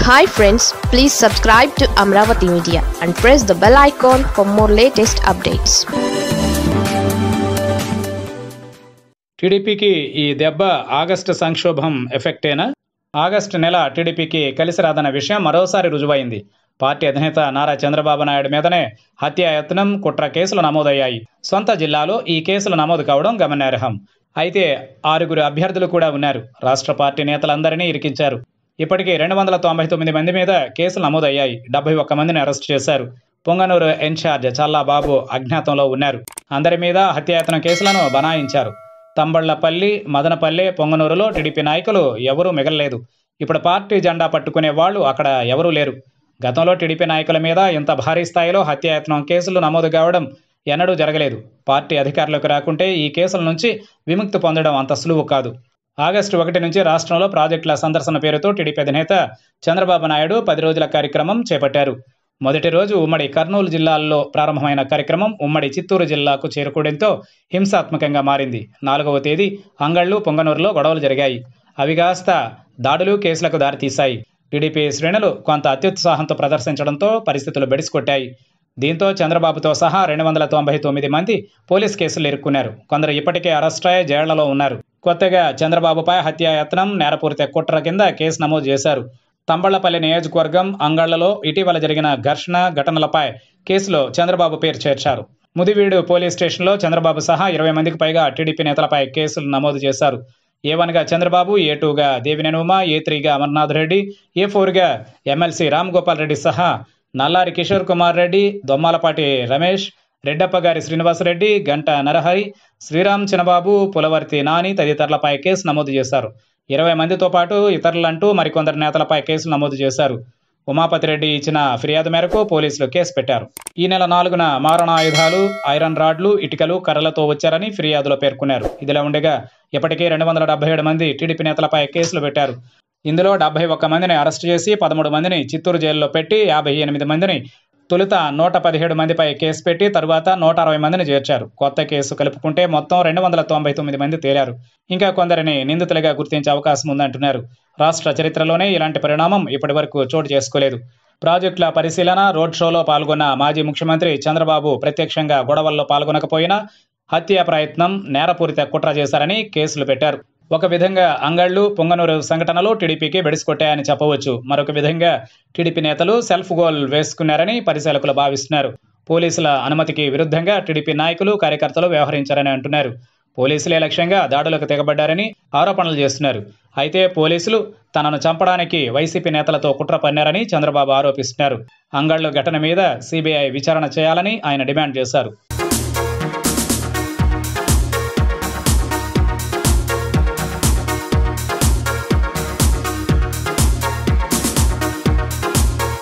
hi friends please subscribe to Amaravati media and press the bell icon for more latest updates టీడీపీకి ఈ దెబ్బ August సంక్షోభం ఎఫెక్టేనా August నెల టీడీపీకి కలిసి రాదన్న విషయం మరోసారి రుజువైంది పార్టీ అధినేత నారా చంద్రబాబు నాయుడు మీదనే హత్యాయత్నం కుట్ర కేసులు నమోదయ్యాయి సొంత జిల్లాలో ఈ కేసులు నమోదు కావడం గమనార్హం అయితే ఆరుగురు అభ్యర్థులు కూడా ఉన్నారు రాష్ట్ర పార్టీ నేతలందరినీ ఇరికించారు ఇప్పటికీ రెండు వందల తొంభై తొమ్మిది మంది మీద కేసులు నమోదయ్యాయి డెబ్బై ఒక్క మందిని అరెస్ట్ చేశారు పొంగనూరు ఇన్ఛార్జ్ చల్లా బాబు అజ్ఞాతంలో ఉన్నారు అందరి మీద హత్యాయత్నం కేసులను బనాయించారు తంబళ్లపల్లి మదనపల్లి పొంగనూరులో టీడీపీ నాయకులు ఎవరూ మిగలలేదు ఇప్పుడు పార్టీ జెండా పట్టుకునే వాళ్ళు అక్కడ ఎవరూ లేరు గతంలో టీడీపీ నాయకుల మీద ఇంత భారీ స్థాయిలో హత్యాయత్నం కేసులు నమోదు కావడం ఎన్నడూ జరగలేదు పార్టీ అధికారంలోకి రాకుంటే ఈ కేసుల నుంచి విముక్తి పొందడం అంత సులువు కాదు ఆగస్టు ఒకటి నుంచి రాష్ట్రంలో ప్రాజెక్టుల సందర్శన పేరుతో టీడీపీ అధినేత చంద్రబాబు నాయుడు పది రోజుల కార్యక్రమం చేపట్టారు మొదటి రోజు ఉమ్మడి కర్నూలు జిల్లాల్లో ప్రారంభమైన కార్యక్రమం ఉమ్మడి చిత్తూరు జిల్లాకు చేరుకోవడంతో హింసాత్మకంగా మారింది నాలుగవ తేదీ అంగళ్ళు పొంగనూరులో గొడవలు జరిగాయి అవి కాస్త దాడులు కేసులకు దారితీశాయి టీడీపీ శ్రేణులు కొంత అత్యుత్సాహంతో ప్రదర్శించడంతో పరిస్థితులు బెడిసికొట్టాయి దీంతో చంద్రబాబుతో సహా రెండు వందల తొంభై తొమ్మిది మంది పోలీస్ కేసులు ఇరుక్కున్నారు కొందరు ఇప్పటికే అరెస్ట్ అయ్యి జైళ్లలో ఉన్నారు కొత్తగా చంద్రబాబుపై హత్యాయత్నం నేరపూరిత కుట్ర కింద కేసు నమోదు చేశారు తంబళ్లపల్లి నియోజకవర్గం అంగళ్లలో ఇటీవల జరిగిన ఘర్షణ ఘటనలపై కేసులో చంద్రబాబు పేరు చేర్చారు ముదివీడు పోలీస్ స్టేషన్లో చంద్రబాబు సహా ఇరవై మందికి పైగా టీడీపీ నేతలపై కేసులు నమోదు చేశారు ఏ వన్గా చంద్రబాబు ఏ టూగా దేవినేని ఉమ ఏ త్రీగా అమర్నాథ్ రెడ్డి ఏ ఫోర్గా ఎమ్మెల్సీ రామ్ గోపాల్ రెడ్డి సహా నల్లారి కిషోర్ కుమార్ రెడ్డి దొమ్మాలపాటి రమేష్ రెడ్డప్పగారి శ్రీనివాసరెడ్డి గంట నరహరి శ్రీరామ్ చినబాబు పులవర్తి నాని తదితరులపై కేసు నమోదు చేశారు ఇరవై మందితో పాటు ఇతరులంటూ మరికొందరు నేతలపై కేసులు నమోదు చేశారు ఉమాపతి రెడ్డి ఇచ్చిన ఫిర్యాదు మేరకు పోలీసులు కేసు పెట్టారు ఈ నెల నాలుగున మారణాయుధాలు ఐరన్ రాడ్లు ఇటుకలు కర్రలతో వచ్చారని ఫిర్యాదులో పేర్కొన్నారు ఇదిలా ఉండగా ఇప్పటికే రెండు వందల డెబ్బై ఏడు మంది టీడీపీ నేతలపై కేసులు పెట్టారు ఇందులో డెబ్బై ఒక్క మందిని అరెస్టు చేసి పదమూడు మందిని చిత్తూరు జైల్లో పెట్టి యాభై ఎనిమిది మందిని తొలుత నూట పదిహేడు మందిపై కేసు పెట్టి తరువాత నూట అరవై మందిని చేర్చారు కొత్త కేసు కలుపుకుంటే మొత్తం రెండు వందల తొంభై తొమ్మిది మంది తేలారు ఇంకా కొందరిని నిందితులుగా గుర్తించే అవకాశం ఉందంటున్నారు రాష్ట్ర చరిత్రలోనే ఇలాంటి పరిణామం ఇప్పటి వరకు చోటు చేసుకోలేదు ప్రాజెక్టుల పరిశీలన రోడ్ షోలో పాల్గొన్న మాజీ ముఖ్యమంత్రి చంద్రబాబు ప్రత్యక్షంగా గొడవల్లో పాల్గొనకపోయినా హత్య ప్రయత్నం నేరపూరిత కుట్ర చేశారని కేసులు పెట్టారు ఒక విధంగా అంగళ్ళు పొంగనూరు సంఘటనలు టీడీపీకి బెడిసికొట్టాయని చెప్పవచ్చు మరొక విధంగా టీడీపీ నేతలు సెల్ఫ్ గోల్ వేసుకున్నారని పరిశీలకులు భావిస్తున్నారు పోలీసుల అనుమతికి విరుద్ధంగా టీడీపీ నాయకులు కార్యకర్తలు వ్యవహరించారని అంటున్నారు పోలీసులే లక్ష్యంగా దాడులకు తెగబడ్డారని ఆరోపణలు చేస్తున్నారు అయితే పోలీసులు తనను చంపడానికి వైసీపీ నేతలతో కుట్ర పన్నారని చంద్రబాబు ఆరోపిస్తున్నారు అంగళ్ళు ఘటన మీద సిబిఐ విచారణ చేయాలని ఆయన డిమాండ్ చేశారు